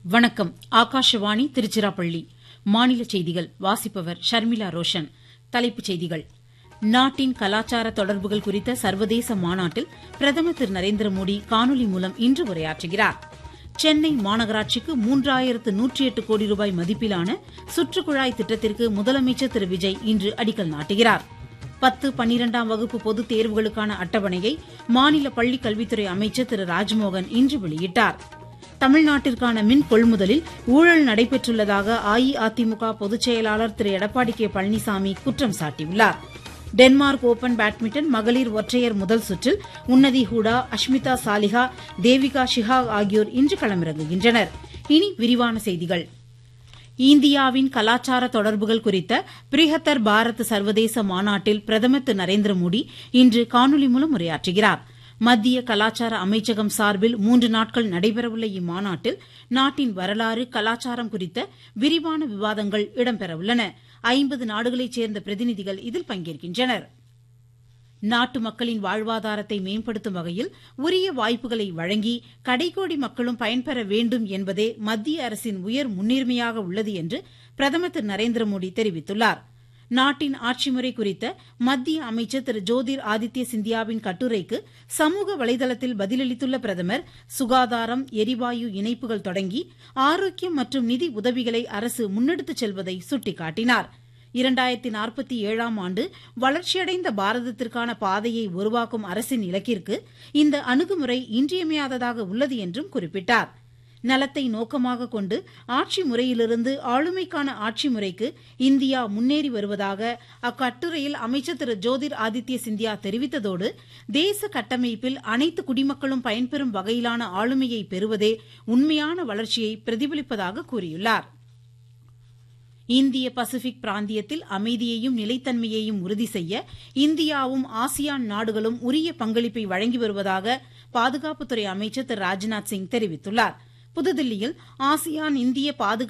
வணக்கம் ஆகாஷவாணி திருச்சிராப்பள்ளி மாநில செய்திகள் வாசிப்பவர் ஷர்மிளா ரோஷன் தலைப்புச் செய்திகள் நாட்டின் கலாச்சார தொடர்புகள் குறித்த சர்வதேச மாநாட்டில் பிரதமர் திரு நரேந்திர மோடி காணொலி மூலம் இன்று உரையாற்றுகிறார் சென்னை மாநகராட்சிக்கு மூன்றாயிரத்து நூற்றி எட்டு கோடி ரூபாய் மதிப்பிலான சுற்றுக்குழாய் திட்டத்திற்கு முதலமைச்சர் திரு விஜய் இன்று அடிக்கல் நாட்டுகிறார் பத்து பன்னிரண்டாம் வகுப்பு பொதுத் தேர்வுகளுக்கான அட்டவணையை மாநில பள்ளிக் கல்வித்துறை அமைச்சர் திரு ராஜ்மோகன் இன்று வெளியிட்டார் தமிழ்நாட்டிற்கான மின் கொள்முதலில் ஊழல் நடைபெற்றுள்ளதாக அஇஅதிமுக பொதுச் செயலாளர் திரு எடப்பாடி கே பழனிசாமி குற்றம் சாட்டியுள்ளார் டென்மார்க் ஒபன் பேட்மிண்டன் மகளிர் ஒற்றையர் முதல் சுற்றில் உன்னதி ஹூடா அஷ்மிதா சாலிஹா தேவிகா ஷிஹாக் ஆகியோர் இன்று களமிறங்குகின்றனர் இனி விரிவான செய்திகள் இந்தியாவின் கலாச்சார தொடர்புகள் குறித்த பிரிஹத்தர் பாரத் சர்வதேச மாநாட்டில் பிரதமர் திரு நரேந்திர மோடி இன்று காணொலி மூலம் உரையாற்றுகிறார் மத்திய கலாச்சார அமைச்சகம் சார்பில் மூன்று நாட்கள் நடைபெறவுள்ள இம்மாநாட்டில் நாட்டின் வரலாறு கலாச்சாரம் குறித்த விரிவான விவாதங்கள் இடம்பெறவுள்ளன ஐம்பது நாடுகளைச் சேர்ந்த பிரதிநிதிகள் இதில் பங்கேற்கின்றனர் நாட்டு மக்களின் வாழ்வாதாரத்தை மேம்படுத்தும் வகையில் உரிய வாய்ப்புகளை வழங்கி கடைக்கோடி மக்களும் பயன்பெற வேண்டும் என்பதே மத்திய அரசின் உயர் முன்னுரிமையாக உள்ளது என்று பிரதமர் திரு நரேந்திர மோடி தெரிவித்துள்ளார் நாட்டின் ஆட்சிமுறை குறித்த மத்திய அமைச்சர் திரு ஜோதிர் ஆதித்ய சிந்தியாவின் கட்டுரைக்கு சமூக வலைதளத்தில் பதிலளித்துள்ள பிரதமர் சுகாதாரம் எரிவாயு இணைப்புகள் தொடங்கி ஆரோக்கியம் மற்றும் நிதி உதவிகளை அரசு முன்னெடுத்துச் செல்வதை சுட்டிக்காட்டினார் இரண்டாயிரத்தி நாற்பத்தி ஏழாம் ஆண்டு வளர்ச்சியடைந்த பாரதத்திற்கான பாதையை உருவாக்கும் அரசின் இலக்கிற்கு இந்த அணுகுமுறை இன்றியமையாததாக உள்ளது என்றும் குறிப்பிட்டார் நலத்தை நோக்கமாக கொண்டு ஆட்சி முறையிலிருந்து ஆளுமைக்கான ஆட்சி முறைக்கு இந்தியா முன்னேறி வருவதாக அக்கட்டுரையில் அமைச்சர் திரு ஜோதிர் ஆதித்ய சிந்தியா தெரிவித்ததோடு தேச கட்டமைப்பில் அனைத்து குடிமக்களும் பயன்பெறும் வகையிலான ஆளுமையை பெறுவதே உண்மையான வளர்ச்சியை பிரதிபலிப்பதாக கூறியுள்ளார் இந்திய பசிபிக் பிராந்தியத்தில் அமைதியையும் நிலைத்தன்மையையும் உறுதி செய்ய இந்தியாவும் ஆசியான் நாடுகளும் உரிய பங்களிப்பை வழங்கி வருவதாக பாதுகாப்புத்துறை அமைச்சர் திரு ராஜ்நாத் சிங் தெரிவித்துள்ளார் புதுதில்லியில் ஆசியான் இந்திய பாதுகாப்பு